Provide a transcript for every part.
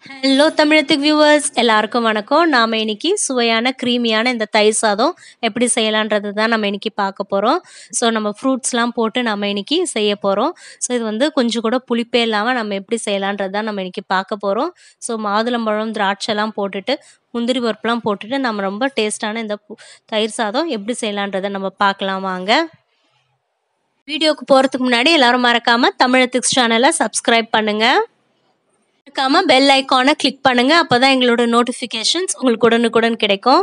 hello தமிழத்துக்கு viewers எல்லாருக்கும் வணக்கம் நாம் இன்னைக்கு சுவையான க்ரீமியான இந்த தயிர் சாதம் எப்படி செய்யலான்றது தான் நம்ம இன்னைக்கு பார்க்க போகிறோம் ஸோ நம்ம ஃப்ரூட்ஸ்லாம் போட்டு நம்ம இன்னைக்கு செய்ய போகிறோம் ஸோ இது வந்து கொஞ்சம் கூட புளிப்பே இல்லாமல் நம்ம எப்படி செய்யலான்றது தான் நம்ம இன்னைக்கு பார்க்க போகிறோம் ஸோ மாதுளம்பழம் திராட்சைலாம் போட்டுட்டு முந்திரி பருப்புலாம் போட்டுட்டு நம்ம ரொம்ப டேஸ்டான இந்த பு- தயிர் சாதம் எப்படி செய்யலான்றதை நம்ம பார்க்கலாம் வாங்க வீடியோக்கு போகிறதுக்கு முன்னாடி எல்லாரும் மறக்காமல் தமிழத்துக்கு சேனலை சப்ஸ்கிரைப் பண்ணுங்கள் மறக்காம பெல் ஐக்கானை கிளிக் பண்ணுங்க அப்பதான் எங்களோட நோட்டிஃபிகேஷன்ஸ் உங்களுக்கு உடனுக்குடன் கிடைக்கும்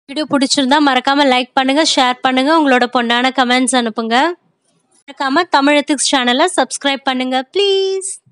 வீடியோ பிடிச்சிருந்தா மறக்காமல் லைக் பண்ணுங்கள் ஷேர் பண்ணுங்கள் உங்களோட பொண்ணான கமெண்ட்ஸ் அனுப்புங்க மறக்காமல் தமிழ் எத்திக்ஸ் சேனலை சப்ஸ்கிரைப் பண்ணுங்கள் ப்ளீஸ்